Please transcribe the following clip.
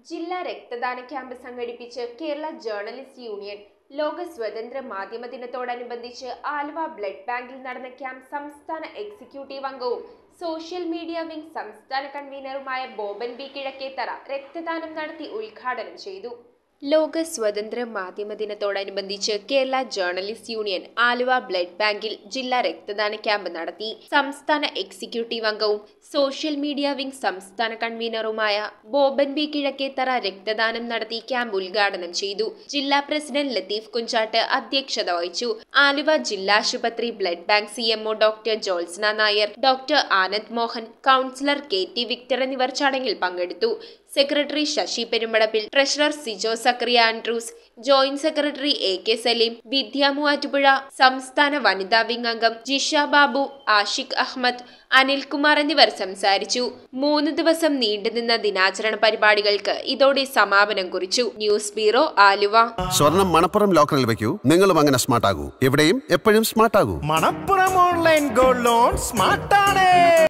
ജില്ലാ രക്തദാന ക്യാമ്പ് സംഘടിപ്പിച്ച് കേരള ജേർണലിസ്റ്റ് യൂണിയൻ ലോക സ്വതന്ത്ര മാധ്യമ ദിനത്തോടനുബന്ധിച്ച് ആലുവ ബ്ലഡ് ബാങ്കിൽ നടന്ന ക്യാമ്പ് സംസ്ഥാന എക്സിക്യൂട്ടീവ് അംഗവും സോഷ്യൽ മീഡിയ വിംഗ് സംസ്ഥാന കൺവീനറുമായ ബോബൻ ബി കിഴക്കേത്തറ രക്തദാനം നടത്തി ഉദ്ഘാടനം ചെയ്തു ലോക സ്വതന്ത്ര മാധ്യമ ദിനത്തോടനുബന്ധിച്ച് Kerala journalist union Aluva blood ബാങ്കിൽ ജില്ലാ രക്തദാന ക്യാമ്പ് നടത്തി സംസ്ഥാന എക്സിക്യൂട്ടീവ് അംഗവും സോഷ്യൽ മീഡിയ വിംഗ് സംസ്ഥാന കൺവീനറുമായ ബോബൻ ബി കിഴക്കേത്തറ രക്തദാനം നടത്തി ക്യാമ്പ് ഉദ്ഘാടനം ചെയ്തു ജില്ലാ പ്രസിഡന്റ് ലത്തീഫ് കുഞ്ചാട്ട് അധ്യക്ഷത വഹിച്ചു ആലുവ ജില്ലാ ആശുപത്രി blood bank C MO doctor Jyotsna Nair doctor Anand Mohan councillor K T Victor എന്നിവർ ചടങ്ങിൽ പങ്കെടുത്തു സെക്രട്ടറി ശശി പെരുമ്പടപ്പിൽ treasurer Sijo Zachariah Andrews joint secretary A K Saleem Vidya Muvattupuzha സംസ്ഥാന വനിതാ വിംഗ് അംഗം ജിഷ ബാബു ആഷിഖ് അഹമ്മദ് അനിൽകുമാർ എന്നിവർ സംസാരിച്ചു മൂന്ന് ദിവസം നീണ്ടുനിന്ന ദിനാചരണ പരിപാടികൾക്ക് ഇതോടെ സമാപനം കുറിച്ചു ന്യൂസ് ബ്യൂറോ ആലുവ സ്വർണം മണപ്പുറം ലോക്കറിൽ വെക്കൂ നിങ്ങളും അങ്ങനെ സ്മാർട്ട് ആകൂ എവിടെയും എപ്പോഴും സ്മാർട്ട് ആകൂ മണപ്പുറം ഓൺലൈൻ ഗോൾഡ് ലോൺ സ്മാർട്ടാണ്